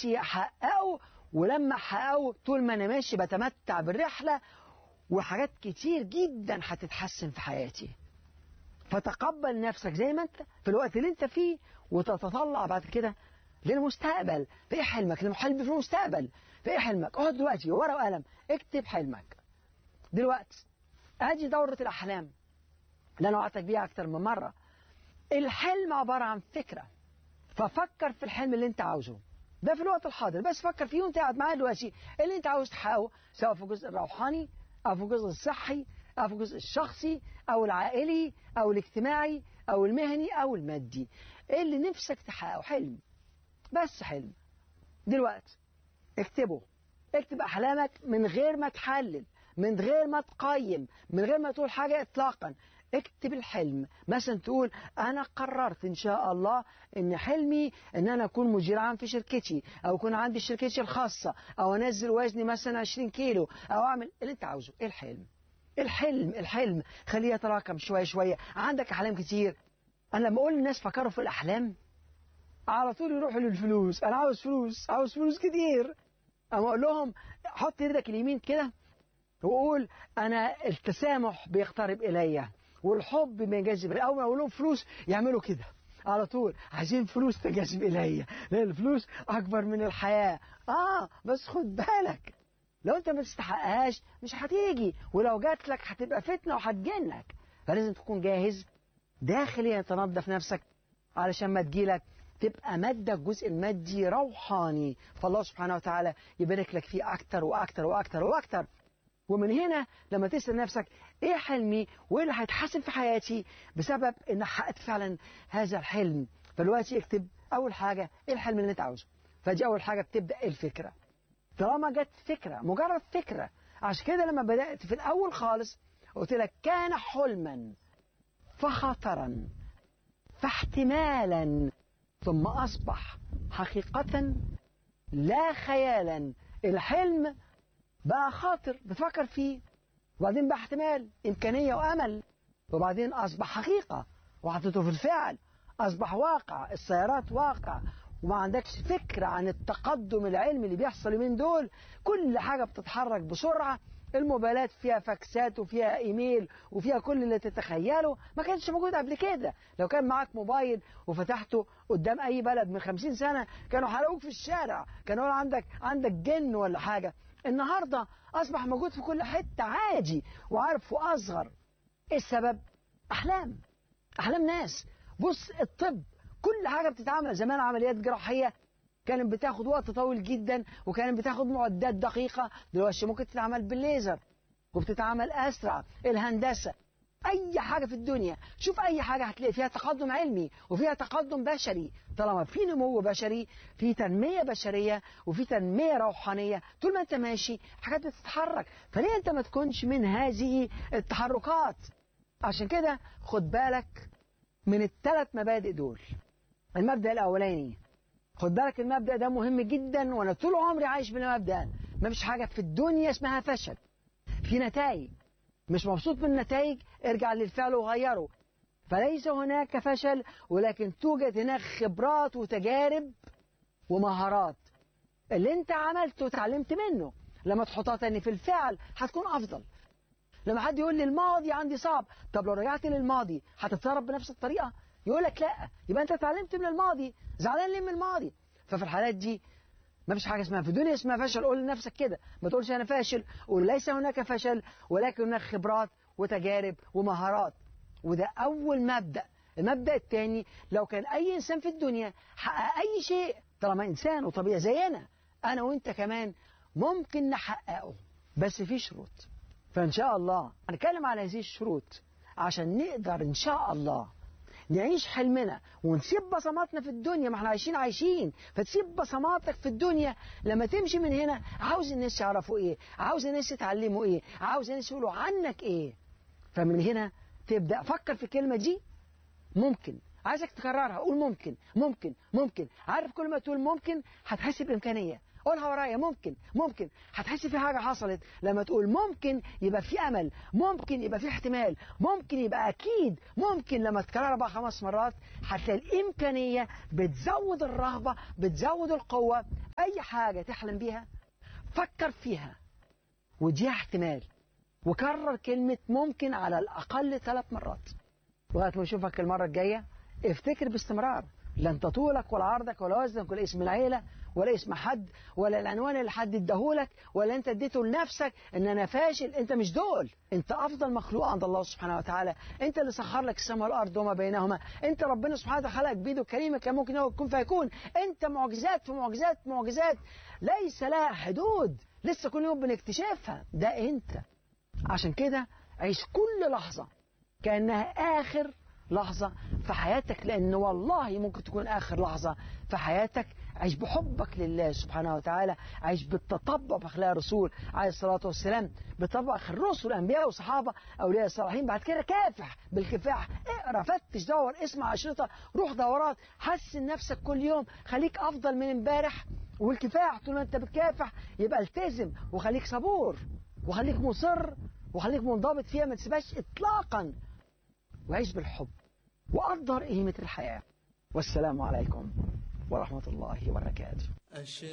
نفسي احققه ولما احققه طول ما انا ماشي بتمتع بالرحله وحاجات كتير جدا هتتحسن في حياتي فتقبل نفسك زي ما انت في الوقت اللي انت فيه وتتطلع بعد كده للمستقبل في ايه حلمك الحلم في المستقبل في ايه حلمك اقعد دلوقتي ورقه وقلم اكتب حلمك دلوقتي ادي دورة الاحلام اللي انا وعدتك بيها اكتر من مرة الحلم عبارة عن فكرة ففكر في الحلم اللي انت عاوزه ده في الوقت الحاضر بس فكر فيه وانت قاعد معايا دلوقتي اللي انت عاوز تحققه سواء في الجزء الروحاني او في الجزء الصحي او في الجزء الشخصي او العائلي او الاجتماعي او المهني او المادي اللي نفسك تحققه حلم بس حلم دلوقتي اكتبه اكتب احلامك من غير ما تحلل من غير ما تقيم من غير ما تقول حاجة اطلاقا اكتب الحلم مثلا تقول انا قررت ان شاء الله ان حلمي ان انا اكون مدير عام في شركتي او يكون عندي شركتي الخاصة او انزل وزني مثلا 20 كيلو او اعمل اللي انت عاوزه ايه الحلم الحلم الحلم خليه يتراكم شوية شوية عندك احلام كتير انا لما اقول للناس فكروا في الاحلام على طول يروحوا للفلوس انا عاوز فلوس عاوز فلوس كتير اما اقول لهم حط ايدك اليمين كده وقول انا التسامح بيقترب الي والحب بينجذب الي اول ما اقول لهم فلوس يعملوا كده على طول عايزين فلوس تجذب الي لان الفلوس اكبر من الحياه اه بس خد بالك لو انت ما تستحقهاش مش هتيجي ولو جات لك هتبقى فتنه وهتجنك فلازم تكون جاهز داخليا تنظف نفسك علشان ما تجيلك تبقى مادة الجزء المادي روحاني فالله سبحانه وتعالى يبارك لك فيه أكتر وأكتر وأكتر وأكتر ومن هنا لما تسأل نفسك إيه حلمي وإيه اللي هيتحسن في حياتي بسبب إن حققت فعلا هذا الحلم فدلوقتي اكتب أول حاجة إيه الحلم اللي أنت عاوزه فدي أول حاجة بتبدأ الفكرة طالما جت فكرة مجرد فكرة عشان كده لما بدأت في الأول خالص قلت لك كان حلما فخطرا فاحتمالا ثم أصبح حقيقة لا خيالا الحلم بقى خاطر بتفكر فيه وبعدين بقى احتمال إمكانية وأمل وبعدين أصبح حقيقة وحطيته في الفعل أصبح واقع السيارات واقع وما عندكش فكرة عن التقدم العلمي اللي بيحصل من دول كل حاجة بتتحرك بسرعة الموبايلات فيها فاكسات وفيها ايميل وفيها كل اللي تتخيله ما كانش موجود قبل كده لو كان معاك موبايل وفتحته قدام اي بلد من خمسين سنة كانوا حرقوك في الشارع كانوا عندك عندك جن ولا حاجة النهاردة اصبح موجود في كل حتة عادي وعارف واصغر ايه السبب احلام احلام ناس بص الطب كل حاجة بتتعمل زمان عمليات جراحية كانت بتاخد وقت طويل جدا وكانت بتاخد معدات دقيقة دلوقتي ممكن تتعمل بالليزر وبتتعمل أسرع الهندسة أي حاجة في الدنيا شوف أي حاجة هتلاقي فيها تقدم علمي وفيها تقدم بشري طالما في نمو بشري في تنمية بشرية وفي تنمية روحانية طول ما أنت ماشي حاجات بتتحرك فليه أنت ما تكونش من هذه التحركات عشان كده خد بالك من الثلاث مبادئ دول المبدأ الأولاني خد بالك المبدأ ده مهم جدا وأنا طول عمري عايش بالمبدأ ما فيش حاجة في الدنيا اسمها فشل في نتائج مش مبسوط من النتائج ارجع للفعل وغيره فليس هناك فشل ولكن توجد هناك خبرات وتجارب ومهارات اللي انت عملته وتعلمت منه لما تحطها تاني في الفعل هتكون افضل لما حد يقول لي الماضي عندي صعب طب لو رجعت للماضي هتتصرف بنفس الطريقه يقول لك لا يبقى انت اتعلمت من الماضي زعلان ليه من الماضي ففي الحالات دي ما فيش حاجه اسمها في الدنيا اسمها فشل قول لنفسك كده ما تقولش انا فاشل قول ليس هناك فشل ولكن هناك خبرات وتجارب ومهارات وده اول مبدا المبدا الثاني لو كان اي انسان في الدنيا حقق اي شيء طالما انسان وطبيعي زينا انا وانت كمان ممكن نحققه بس في شروط فان شاء الله هنتكلم على هذه الشروط عشان نقدر ان شاء الله نعيش حلمنا ونسيب بصماتنا في الدنيا ما احنا عايشين عايشين فتسيب بصماتك في الدنيا لما تمشي من هنا عاوز الناس يعرفوا ايه عاوز الناس يتعلموا ايه عاوز الناس يقولوا عنك ايه فمن هنا تبدأ فكر في الكلمة دي ممكن عايزك تكررها قول ممكن ممكن ممكن عارف كل ما تقول ممكن هتحس بامكانيه قولها ورايا ممكن ممكن هتحس في حاجه حصلت لما تقول ممكن يبقى في امل ممكن يبقى في احتمال ممكن يبقى اكيد ممكن لما تكررها اربع خمس مرات هتلاقي الامكانيه بتزود الرغبه بتزود القوه اي حاجه تحلم بيها فكر فيها وديها احتمال وكرر كلمة ممكن على الأقل ثلاث مرات لغاية ما أشوفك المرة الجاية افتكر باستمرار لا انت طولك ولا عرضك ولا وزنك ولا اسم العيلة ولا اسم حد ولا العنوان اللي حد اداهولك ولا انت اديته لنفسك ان انا فاشل انت مش دول انت افضل مخلوق عند الله سبحانه وتعالى انت اللي سخر لك السماء والارض وما بينهما انت ربنا سبحانه وتعالى خلقك بيده الكريمه كان ممكن هو يكون فيكون انت معجزات في معجزات معجزات ليس لها حدود لسه كل يوم بنكتشفها ده انت عشان كده عيش كل لحظة كأنها آخر لحظة في حياتك لأن والله ممكن تكون آخر لحظة في حياتك عيش بحبك لله سبحانه وتعالى عيش بالتطبع بأخلاق الرسول عليه الصلاة والسلام بطبع الرسل الأنبياء والصحابة أولياء الصالحين بعد كده كافح بالكفاح اقرا فتش دور اسمع أشرطة روح دورات حسن نفسك كل يوم خليك أفضل من امبارح والكفاح طول ما أنت بتكافح يبقى التزم وخليك صبور وخليك مصر وخليك منضبط فيها ما تسيبهاش اطلاقا وعيش بالحب وقدر قيمة الحياة والسلام عليكم ورحمة الله وبركاته